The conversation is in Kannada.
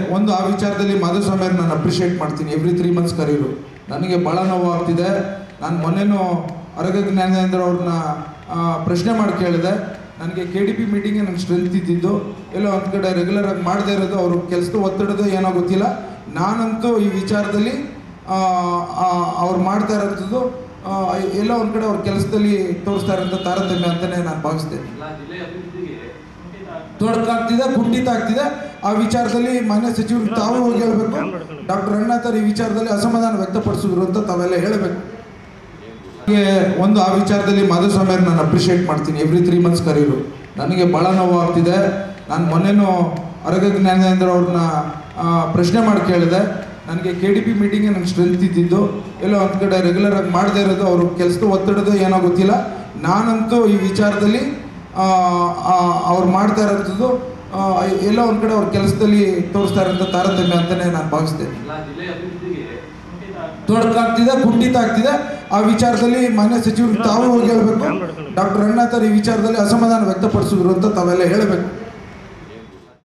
ಒಂದು ಆ ವಿಚಾರದಲ್ಲಿ ಮಾಧುಸ್ವಾಮಿ ನಾನು ಅಪ್ರಿಷಿಯೇಟ್ ಮಾಡ್ತೀನಿ ಎವ್ರಿ ತ್ರೀ ಮಂತ್ಸ್ ಕರೀರು ನನಗೆ ಭಾಳ ನೋವು ಆಗ್ತಿದೆ ನಾನು ಮೊನ್ನೆನೂ ಅರಗ ಜ್ಞಾನೇಂದ್ರ ಅವ್ರನ್ನ ಆ, ಪ್ರಶ್ನೆ ಮಾಡಿ ಕೇಳಿದೆ ನನಗೆ ಕೆ ಡಿ ಪಿ ಮೀಟಿಂಗ್ಗೆ ನನಗೆ ಸ್ಟ್ರೆಂತ್ ಇದ್ದಿದ್ದು ಎಲ್ಲೋ ಒಂದು ಕಡೆ ರೆಗ್ಯುಲರ್ ಆಗಿ ಮಾಡದೇ ಇರೋದು ಅವರು ಕೆಲಸದ ಒತ್ತಡದ ಏನೋ ಗೊತ್ತಿಲ್ಲ ನಾನಂತೂ ಈ ವಿಚಾರದಲ್ಲಿ ಆ, ಆ, ಅವ್ರು ಮಾಡ್ತಾ ಇರೋಂಥದ್ದು ಆ, ಎಲ್ಲೋ ಒಂದು ಕಡೆ ಅವ್ರ ಕೆಲಸದಲ್ಲಿ ತೋರಿಸ್ತಾ ಇರೋಂಥ ತಾರತಮ್ಯ ಅಂತಲೇ ನಾನು ಭಾವಿಸ್ತೇನೆ ತೊಡಕಾಗ್ತಿದೆ ಕುಂಠಿತ ಆಗ್ತಿದೆ ಆ ವಿಚಾರದಲ್ಲಿ ಮಾನ್ಯ ಸಚಿವರು ತಾವು ಹೋಗಿ ಹೇಳಬೇಕು ಡಾಕ್ಟರ್ ರಂಗನಾಥರ್ ಈ ವಿಚಾರದಲ್ಲಿ ಅಸಮಾಧಾನ ವ್ಯಕ್ತಪಡಿಸಿದ್ರು ಅಂತ ತಾವೆಲ್ಲ ಹೇಳಬೇಕು ನನಗೆ ಒಂದು ಆ ವಿಚಾರದಲ್ಲಿ ಮಾಧುಸ್ವಾಮಿ ನಾನು ಅಪ್ರಿಷಿಯೇಟ್ ಮಾಡ್ತೀನಿ ಎವ್ರಿ ತ್ರೀ ಮಂತ್ಸ್ ಕರೀರು ನನಗೆ ಭಾಳ ನೋವು ಆಗ್ತಿದೆ ನಾನು ಮೊನ್ನೆನೂ ಅರಗ ಜ್ಞಾನೇಂದ್ರ ಅವ್ರನ್ನ ಆ, ಪ್ರಶ್ನೆ ಮಾಡಿ ಕೇಳಿದೆ ನನಗೆ ಕೆ ಡಿ ಪಿ ಮೀಟಿಂಗ್ಗೆ ನನಗೆ ಸ್ಟ್ರೆಂತ್ ಇದ್ದಿದ್ದು ಎಲ್ಲೋ ಒಂದು ಕಡೆ ರೆಗ್ಯುಲರ್ ಆಗಿ ಮಾಡದೇ ಇರೋದು ಅವರು ಕೆಲಸದ ಒತ್ತಡದ ಏನೋ ಗೊತ್ತಿಲ್ಲ ನಾನಂತೂ ಈ ವಿಚಾರದಲ್ಲಿ ಆ, ಆ, ಅವ್ರು ಮಾಡ್ತಾ ಇರೋಂಥದ್ದು ಆ, ಎಲ್ಲೋ ಒಂದು ಕಡೆ ಅವ್ರ ಕೆಲಸದಲ್ಲಿ ತೋರಿಸ್ತಾ ಇರೋಂಥ ತಾರತಮ್ಯ ಅಂತಲೇ ನಾನು ಭಾವಿಸ್ತೇನೆ ತೊಡಕಾಗ್ತಿದೆ ಕುಂಠಿತ ಆಗ್ತಿದೆ ಆ ವಿಚಾರದಲ್ಲಿ ಮಾನ್ಯ ಸಚಿವರು ತಾವು ಹೋಗಿ ಹೇಳಬೇಕು ಡಾಕ್ಟರ್ ರಂಗನಾಥರ್ ಈ ವಿಚಾರದಲ್ಲಿ ಅಸಮಾಧಾನ ವ್ಯಕ್ತಪಡಿಸಿದ್ರು ಅಂತ ತಾವೆಲ್ಲ ಹೇಳಬೇಕು